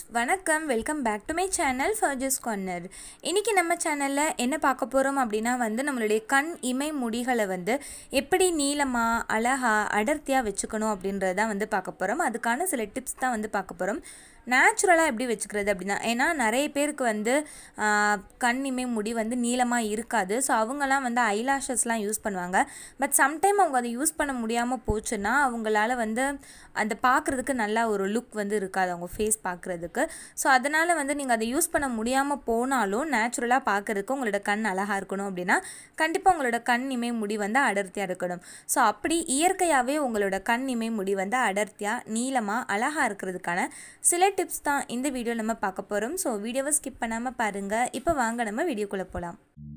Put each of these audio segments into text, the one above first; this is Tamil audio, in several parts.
வணக்கம் welcome back to my channel Farjas corner இன்றைக்கி நம்ம சேனலில் என்ன பார்க்க போகிறோம் அப்படின்னா வந்து நம்மளுடைய கண் இமை முடிகளை வந்து எப்படி நீளமாக அழகாக அடர்த்தியாக வச்சுக்கணும் அப்படின்றத தான் வந்து பார்க்க போகிறோம் அதுக்கான சில டிப்ஸ் தான் வந்து பார்க்க போகிறோம் நேச்சுரலாக எப்படி வச்சுக்கிறது அப்படின்னா ஏன்னா நிறைய பேருக்கு வந்து ஆஹ், கண் இமை முடி வந்து நீளமாக இருக்காது ஸோ அவங்களாம் வந்து ஐலாஷஸ்லாம் யூஸ் பண்ணுவாங்க பட் சம்டைம் அவங்க அதை யூஸ் பண்ண முடியாமல் போச்சுன்னா அவங்களால வந்து அந்த பார்க்குறதுக்கு நல்லா ஒரு லுக் வந்து இருக்காது அவங்க ஃபேஸ் பார்க்குறதுக்கு ஸோ அதனால் வந்து நீங்கள் அதை யூஸ் பண்ண முடியாமல் போனாலும் நேச்சுரலாக பார்க்குறதுக்கு உங்களோட கண் அழகாக இருக்கணும் அப்படின்னா கண்டிப்பாக உங்களோட கண் இமை முடி வந்து அடர்த்தியாக இருக்கணும் ஸோ அப்படி இயற்கையாகவே உங்களோட கண் இமை முடி வந்து அடர்த்தியாக நீளமாக அழகாக இருக்கிறதுக்கான சில டிப்ஸ் தான் இந்த வீடியோ நம்ம பார்க்க போகிறோம் ஸோ வீடியோவை ஸ்கிப் பண்ணாமல் பாருங்கள் இப்போ வாங்க நம்ம வீடியோக்குள்ளே போகலாம்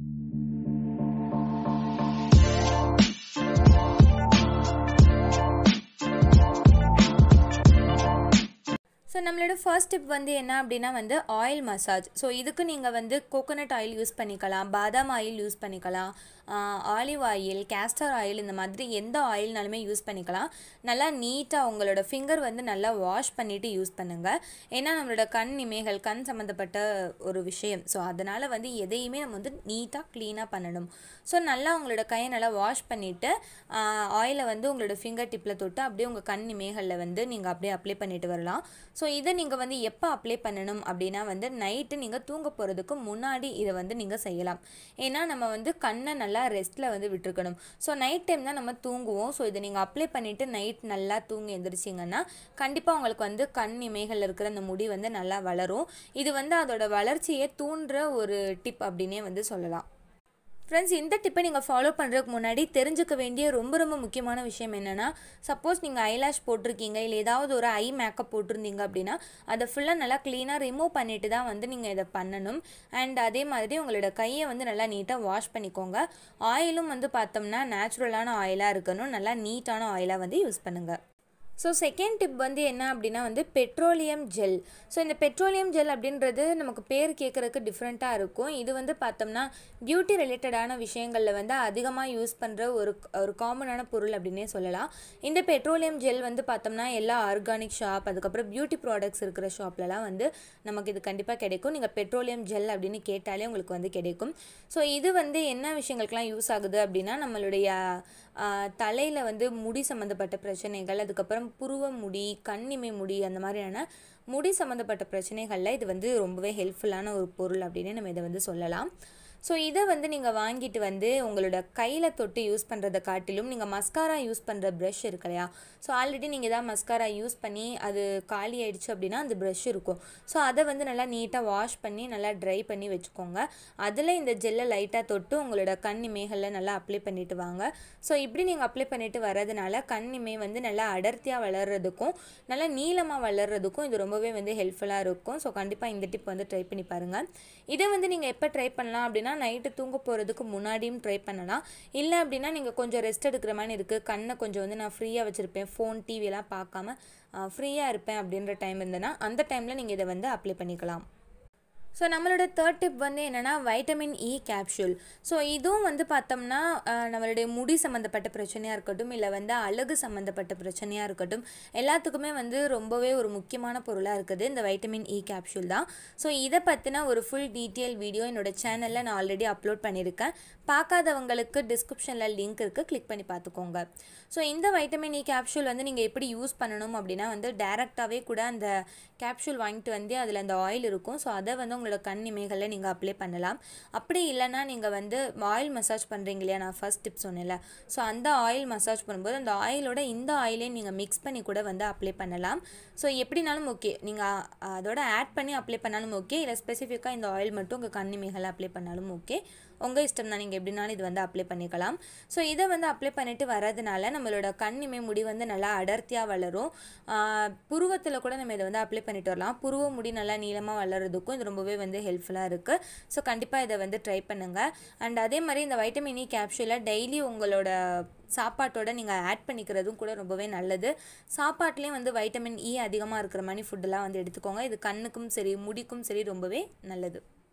ஸோ நம்மளோட ஃபர்ஸ்ட் டிப் வந்து என்ன அப்படின்னா வந்து ஆயில் மசாஜ் ஸோ இதுக்கு நீங்கள் வந்து கோகோனட் ஆயில் யூஸ் பண்ணிக்கலாம் பாதாம் ஆயில் யூஸ் பண்ணிக்கலாம் ஆலிவ் ஆயில் கேஸ்டர் ஆயில் இந்த மாதிரி எந்த ஆயில்னாலுமே யூஸ் பண்ணிக்கலாம் நல்லா நீட்டாக உங்களோட ஃபிங்கர் வந்து நல்லா வாஷ் பண்ணிவிட்டு யூஸ் பண்ணுங்கள் ஏன்னா நம்மளோட கண் இமைகள் கண் சம்மந்தப்பட்ட ஒரு விஷயம் ஸோ அதனால் வந்து எதையுமே நம்ம வந்து நீட்டாக க்ளீனாக பண்ணணும் ஸோ நல்லா உங்களோட கையை நல்லா வாஷ் பண்ணிவிட்டு ஆயிலை வந்து உங்களோட ஃபிங்கர் டிப்பில் தொட்டு அப்படியே உங்கள் கண் இமைகளில் வந்து நீங்கள் அப்படியே அப்ளை பண்ணிட்டு வரலாம் ஸோ இதை நீங்கள் வந்து எப்போ அப்ளை பண்ணணும் அப்படின்னா வந்து நைட்டு நீங்கள் தூங்க போகிறதுக்கு முன்னாடி இதை வந்து நீங்கள் செய்யலாம் ஏன்னா நம்ம வந்து கண்ணை நல்லா ரெஸ்ட்டில் வந்து விட்டுருக்கணும் ஸோ நைட் டைம் தான் நம்ம தூங்குவோம் ஸோ இதை நீங்கள் அப்ளை பண்ணிவிட்டு நைட் நல்லா தூங்கி எந்திரிச்சிங்கன்னா கண்டிப்பாக உங்களுக்கு வந்து கண் இமைகளில் இருக்கிற அந்த முடி வந்து நல்லா வளரும் இது வந்து அதோட வளர்ச்சியை தூண்டுற ஒரு டிப் அப்படின்னே வந்து சொல்லலாம் ஃப்ரெண்ட்ஸ் இந்த டிப்பை நீங்கள் ஃபாலோ பண்ணுறதுக்கு முன்னாடி தெரிஞ்சுக்க வேண்டிய ரொம்ப ரொம்ப முக்கியமான விஷயம் என்னென்னா சப்போஸ் நீங்கள் ஐலாஷ் போட்டிருக்கீங்க இல்லை ஏதாவது ஒரு ஐ மேக்கப் போட்டிருந்தீங்க அப்படின்னா அதை ஃபுல்லாக நல்லா க்ளீனாக ரிமூவ் பண்ணிட்டு தான் வந்து நீங்கள் இதை பண்ணணும் அண்ட் அதே மாதிரி உங்களோட கையை வந்து நல்லா நீட்டாக வாஷ் பண்ணிக்கோங்க ஆயிலும் வந்து பார்த்தோம்னா நேச்சுரலான ஆயிலாக இருக்கணும் நல்லா நீட்டான ஆயிலாக வந்து யூஸ் பண்ணுங்கள் ஸோ செகண்ட் டிப் வந்து என்ன அப்படின்னா வந்து பெட்ரோலியம் ஜெல் ஸோ இந்த பெட்ரோலியம் ஜெல் அப்படின்றது நமக்கு பேர் கேட்குறதுக்கு டிஃப்ரெண்ட்டாக இருக்கும் இது வந்து பார்த்தோம்னா பியூட்டி ரிலேட்டடான விஷயங்களில் வந்து அதிகமாக யூஸ் பண்ணுற ஒரு ஒரு காமனான பொருள் அப்படின்னே சொல்லலாம் இந்த பெட்ரோலியம் ஜெல் வந்து பார்த்தோம்னா எல்லா ஆர்கானிக் ஷாப் அதுக்கப்புறம் பியூட்டி ப்ராடக்ட்ஸ் இருக்கிற ஷாப்லலாம் வந்து நமக்கு இது கண்டிப்பாக கிடைக்கும் நீங்கள் பெட்ரோலியம் ஜெல் அப்படின்னு கேட்டாலே உங்களுக்கு வந்து கிடைக்கும் ஸோ இது வந்து என்ன விஷயங்களுக்கெல்லாம் யூஸ் ஆகுது அப்படின்னா நம்மளுடைய தலையில் வந்து முடி சம்மந்தப்பட்ட பிரச்சனைகள் அதுக்கப்புறம் புருவ முடி கண்ணிமை முடி அந்த மாதிரியான முடி சம்மந்தப்பட்ட பிரச்சனைகளில் இது வந்து ரொம்பவே ஹெல்ப்ஃபுல்லான ஒரு பொருள் அப்படின்னு நம்ம இதை வந்து சொல்லலாம் ஸோ இதை வந்து நீங்கள் வாங்கிட்டு வந்து உங்களோட கையில் தொட்டு யூஸ் பண்ணுறதை காட்டிலும் நீங்கள் மஸ்காரா யூஸ் பண்ணுற ப்ரஷ் இருக்கு இல்லையா ஸோ ஆல்ரெடி நீங்கள் தான் மஸ்காரா யூஸ் பண்ணி அது காலி ஆயிடுச்சு அப்படின்னா அந்த ப்ரஷ் இருக்கும் ஸோ அதை வந்து நல்லா நீட்டாக வாஷ் பண்ணி நல்லா ட்ரை பண்ணி வச்சுக்கோங்க அதில் இந்த ஜெல்லை லைட்டாக தொட்டு உங்களோட கண் இமைகளில் நல்லா அப்ளை பண்ணிட்டு வாங்க ஸோ இப்படி நீங்கள் அப்ளை பண்ணிட்டு வரதுனால கண் இமை வந்து நல்லா அடர்த்தியாக வளர்கிறதுக்கும் நல்லா நீளமாக வளர்கிறதுக்கும் இது ரொம்பவே வந்து ஹெல்ப்ஃபுல்லாக இருக்கும் ஸோ கண்டிப்பாக இந்த டிப் வந்து ட்ரை பண்ணி பாருங்கள் இதை வந்து நீங்கள் எப்போ ட்ரை பண்ணலாம் அப்படின்னா நைட்டு தூங்க போகிறதுக்கு முன்னாடியும் ட்ரை பண்ணலாம் இல்லை அப்படின்னா நீங்கள் கொஞ்சம் ரெஸ்ட் எடுக்கிற மாதிரி இருக்குது கண்ணை கொஞ்சம் வந்து நான் ஃப்ரீயாக வச்சுருப்பேன் ஃபோன் டிவியெல்லாம் பார்க்காம ஃப்ரீயாக இருப்பேன் அப்படின்ற டைம் இருந்ததுன்னா அந்த டைமில் நீங்கள் இதை வந்து அப்ளை பண்ணிக்கலாம் ஸோ நம்மளோட தேர்ட் டிப் வந்து என்னென்னா வைட்டமின் இ கேப்சூல் ஸோ இதுவும் வந்து பார்த்தோம்னா அஹ், நம்மளுடைய முடி சம்மந்தப்பட்ட பிரச்சனையாக இருக்கட்டும் இல்லை வந்து அழகு சம்மந்தப்பட்ட பிரச்சனையாக இருக்கட்டும் எல்லாத்துக்குமே வந்து ரொம்பவே ஒரு முக்கியமான பொருளாக இருக்குது இந்த வைட்டமின் இ கேப்சூல் தான் ஸோ இதை பற்றின ஒரு ஃபுல் டீட்டெயில் வீடியோ என்னோட சேனலில் நான் ஆல்ரெடி அப்லோட் பண்ணியிருக்கேன் பார்க்காதவங்களுக்கு டிஸ்கிரிப்ஷனில் லிங்க் இருக்குது கிளிக் பண்ணி பார்த்துக்கோங்க ஸோ இந்த வைட்டமின் இ கேப்சூல் வந்து நீங்கள் எப்படி யூஸ் பண்ணணும் அப்படின்னா வந்து டேரெக்டாகவே கூட அந்த கேப்சூல் வாங்கிட்டு வந்து அதில் அந்த ஆயில் இருக்கும் ஸோ அதை வந்து உங்களோட கண் இமைகளில் நீங்கள் அப்ளை பண்ணலாம் அப்படி இல்லைன்னா நீங்கள் வந்து ஆயில் மசாஜ் பண்ணுறீங்க இல்லையா நான் ஃபர்ஸ்ட் டிப் சொன்னேன்ல ஸோ அந்த ஆயில் மசாஜ் பண்ணும்போது அந்த ஆயிலோட இந்த ஆயிலையும் நீங்கள் மிக்ஸ் பண்ணி கூட வந்து அப்ளை பண்ணலாம் ஸோ எப்படினாலும் ஓகே நீங்கள் அதோட ஆட் பண்ணி அப்ளை பண்ணாலும் ஓகே இல்லை ஸ்பெசிஃபிக்காக இந்த ஆயில் மட்டும் உங்கள் கண் இமைகளை அப்ளை பண்ணாலும் ஓகே உங்கள் இஷ்டம் தான் நீங்கள் எப்படினாலும் இது வந்து அப்ளை பண்ணிக்கலாம் ஸோ இதை வந்து அப்ளை பண்ணிட்டு வரதுனால நம்மளோட கண் இமை முடி வந்து நல்லா அடர்த்தியாக வளரும் புருவத்தில் கூட நம்ம இதை வந்து அப்ளை பண்ணிட்டு வரலாம் புருவ முடி நல்லா நீளமாக வளர்கிறதுக்கும் இது ரொம்பவே வந்து ஹெல்ப்ஃபுல்லாக இருக்குது ஸோ கண்டிப்பாக இதை வந்து ட்ரை பண்ணுங்கள் அண்ட் அதே மாதிரி இந்த வைட்டமின் இ கேப்சூலை டெய்லி உங்களோட சாப்பாட்டோட நீங்கள் ஆட் பண்ணிக்கிறதும் கூட ரொம்பவே நல்லது சாப்பாட்லேயும் வந்து வைட்டமின் இ அதிகமாக இருக்கிற மாதிரி ஃபுட்டெல்லாம் வந்து எடுத்துக்கோங்க இது கண்ணுக்கும் சரி முடிக்கும் சரி ரொம்பவே நல்லது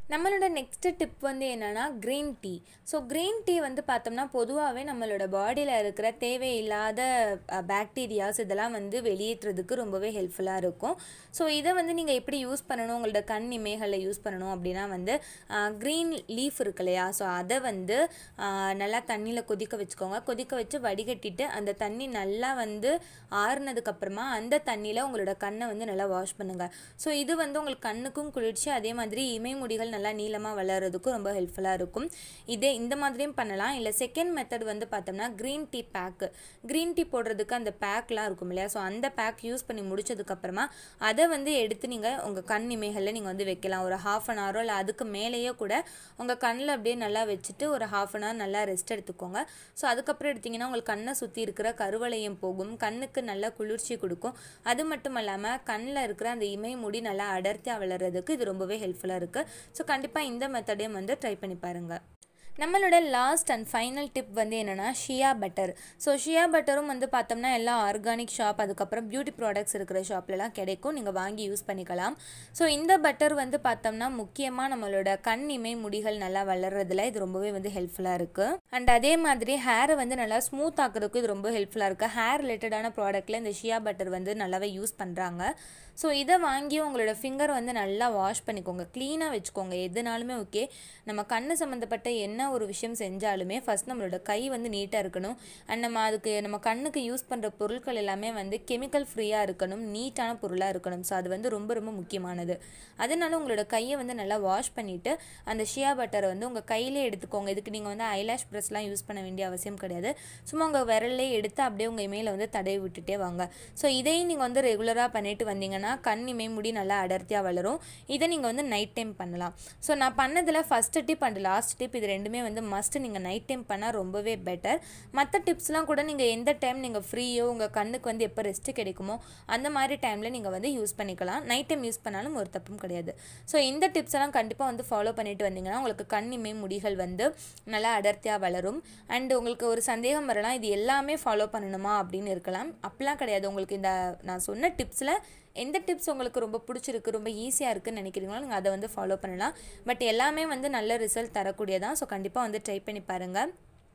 நம்மளோட நெக்ஸ்ட்டு டிப் வந்து என்னென்னா green tea so green tea வந்து பார்த்தோம்னா பொதுவாகவே நம்மளோட பாடியில் இருக்கிற தேவையில்லாத பாக்டீரியாஸ் இதெல்லாம் வந்து வெளியேற்றுறதுக்கு ரொம்பவே ஹெல்ப்ஃபுல்லாக இருக்கும் ஸோ இதை வந்து நீங்கள் எப்படி யூஸ் பண்ணணும் உங்களோட கண் இமைகளில் யூஸ் பண்ணணும் அப்படின்னா வந்து க்ரீன் லீஃப் இருக்கு இல்லையா ஸோ அதை வந்து நல்லா தண்ணியில் கொதிக்க வச்சுக்கோங்க கொதிக்க வச்சு வடிகட்டிட்டு அந்த தண்ணி நல்லா வந்து ஆறுனதுக்கப்புறமா அந்த தண்ணியில் உங்களோட கண்ணை வந்து நல்லா வாஷ் பண்ணுங்கள் ஸோ இது வந்து உங்களுக்கு கண்ணுக்கும் குளிர்ச்சி அதே மாதிரி இமை முடிகள் நல்லா நீளமாக வளர்கிறதுக்கும் ரொம்ப ஹெல்ப்ஃபுல்லாக இருக்கும் இதே இந்த மாதிரியும் பண்ணலாம் இல்லை செகண்ட் மெத்தட் வந்து பார்த்தோம்னா green tea pack green tea போடுறதுக்கு அந்த பேக்லாம் இருக்கும் இல்லையா ஸோ அந்த பேக் யூஸ் பண்ணி முடிச்சதுக்கப்புறமா அதை வந்து எடுத்து நீங்கள் உங்கள் கண் இமைகளில் நீங்கள் வந்து வைக்கலாம் ஒரு ஹாஃப் அன் ஹவரோ இல்லை அதுக்கு மேலேயோ கூட உங்கள் கண்ணில் அப்படியே நல்லா வச்சுட்டு ஒரு ஹாஃப் அன் ஹவர் நல்லா ரெஸ்ட் எடுத்துக்கோங்க ஸோ அதுக்கப்புறம் எடுத்திங்கன்னா உங்களுக்கு கண்ணை சுற்றி இருக்கிற கருவளையம் போகும் கண்ணுக்கு நல்லா குளிர்ச்சி கொடுக்கும் அது மட்டும் இல்லாமல் கண்ணில் இருக்கிற அந்த இமை முடி நல்லா அடர்த்தியாக வளர்கிறதுக்கு இது ரொம்பவே ஹெல்ப்ஃபுல்லாக இருக்குது ஸோ கண்டிப்பாக இந்த மெத்தடையும் வந்து ட்ரை பண்ணி பாருங்கள் நம்மளோட லாஸ்ட் அண்ட் ஃபைனல் டிப் வந்து என்னென்னா ஷியா பட்டர் ஸோ ஷியா பட்டரும் வந்து பார்த்தோம்னா எல்லா ஆர்கானிக் ஷாப் அதுக்கப்புறம் பியூட்டி ப்ராடக்ட்ஸ் இருக்கிற ஷாப்லலாம் கிடைக்கும் நீங்கள் வாங்கி யூஸ் பண்ணிக்கலாம் ஸோ இந்த பட்டர் வந்து பார்த்தோம்னா முக்கியமாக நம்மளோட கண் இமை முடிகள் நல்லா வளர்றதுல இது ரொம்பவே வந்து ஹெல்ப்ஃபுல்லாக இருக்குது அண்ட் அதே மாதிரி ஹேரை வந்து நல்லா ஸ்மூத் ஆக்குறதுக்கும் இது ரொம்ப ஹெல்ப்ஃபுல்லாக இருக்குது ஹேர் ரிலேட்டடான ப்ராடக்ட்டில் இந்த ஷியா பட்டர் வந்து நல்லாவே யூஸ் பண்ணுறாங்க ஸோ இதை வாங்கி உங்களோட ஃபிங்கர் வந்து நல்லா வாஷ் பண்ணிக்கோங்க க்ளீனாக வச்சுக்கோங்க எதுனாலுமே ஓகே நம்ம கண் சம்மந்தப்பட்ட என்ன ஒரு விஷயம் செஞ்சாலுமே ஃபஸ்ட் நம்மளோட கை வந்து நீட்டாக இருக்கணும் அண்ட் நம்ம அதுக்கு நம்ம கண்ணுக்கு யூஸ் பண்ணுற பொருட்கள் எல்லாமே வந்து கெமிக்கல் ஃப்ரீயாக இருக்கணும் நீட்டான பொருளாக இருக்கணும் ஸோ அது வந்து ரொம்ப ரொம்ப முக்கியமானது அதனால உங்களோட கையை வந்து நல்லா வாஷ் பண்ணிவிட்டு அந்த ஷியா பட்டரை வந்து உங்கள் கையிலே எடுத்துக்கோங்க இதுக்கு நீங்கள் வந்து ஐலாஷ் ப்ரெஸ்லாம் யூஸ் பண்ண வேண்டிய அவசியம் கிடையாது சும்மா உங்கள் விரல்லே எடுத்து அப்படியே உங்கள் இமையில் வந்து தடவி விட்டுட்டே வாங்க ஸோ இதையும் நீங்கள் வந்து ரெகுலராக பண்ணிட்டு வந்தீங்கன்னா கண் இமை முடி நல்லா அடர்த்தியாக வளரும் இதை நீங்கள் வந்து நைட் டைம் பண்ணலாம் ஸோ நான் பண்ணதில் first tip and last tip இது ரெண்டுமே வந்து மஸ்ட் நீங்கள் நைட் டைம் பண்ணால் ரொம்பவே பெட்டர் மற்ற டிப்ஸ்லாம் கூட நீங்கள் எந்த டைம் நீங்கள் ஃப்ரீயோ உங்கள் கண்ணுக்கு வந்து எப்போ ரெஸ்ட்டு கிடைக்குமோ அந்த மாதிரி டைமில் நீங்கள் வந்து யூஸ் பண்ணிக்கலாம் நைட் டைம் யூஸ் பண்ணாலும் ஒரு தப்பும் கிடையாது ஸோ இந்த டிப்ஸ் எல்லாம் கண்டிப்பாக வந்து ஃபாலோ பண்ணிட்டு வந்தீங்கன்னா உங்களுக்கு கண் இமை முடிகள் வந்து நல்லா அடர்த்தியாக வளரும் அண்ட் உங்களுக்கு ஒரு சந்தேகம் வரலாம் இது எல்லாமே ஃபாலோ பண்ணணுமா அப்படின்னு இருக்கலாம் அப்படிலாம் கிடையாது உங்களுக்கு இந்த நான் சொன்ன டிப்ஸில் எந்த டிப்ஸ் உங்களுக்கு ரொம்ப பிடிச்சிருக்கு ரொம்ப ஈஸியாக இருக்குன்னு நினைக்கிறீங்களோ நீங்கள் அதை வந்து ஃபாலோ பண்ணலாம் பட் எல்லாமே வந்து நல்ல ரிசல்ட் தரக்கூடியதான் ஸோ கண்டிப்பாக வந்து ட்ரை பண்ணி பாருங்கள்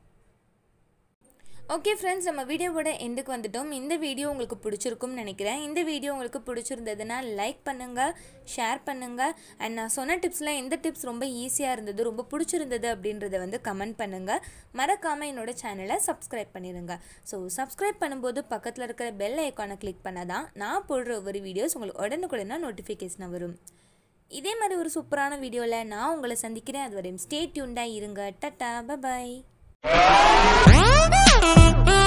ஓகே ஃப்ரெண்ட்ஸ் நம்ம வீடியோவோட எண்டுக்கு வந்துட்டோம் இந்த வீடியோ உங்களுக்கு பிடிச்சிருக்கும்னு நினைக்கிறேன் இந்த வீடியோ உங்களுக்கு பிடிச்சிருந்ததுன்னா லைக் பண்ணுங்கள் ஷேர் பண்ணுங்கள் அண்ட் நான் சொன்ன டிப்ஸில் எந்த டிப்ஸ் ரொம்ப ஈஸியாக இருந்தது ரொம்ப பிடிச்சிருந்தது அப்படின்றத வந்து கமெண்ட் பண்ணுங்கள் மறக்காமல் என்னோட சேனலை சப்ஸ்கிரைப் பண்ணிடுங்க ஸோ சப்ஸ்கிரைப் பண்ணும்போது பக்கத்தில் இருக்கிற பெல் ஐக்கானை கிளிக் பண்ணால் தான் நான் போடுற ஒவ்வொரு வீடியோஸ் உங்களுக்கு உடனுக்குடனே நோட்டிஃபிகேஷன் வரும் இதே மாதிரி ஒரு சூப்பரான வீடியோவில் நான் உங்களை சந்திக்கிறேன் அது வரையும் ஸ்டே டியூண்டாக இருங்க டட்டா பபாய்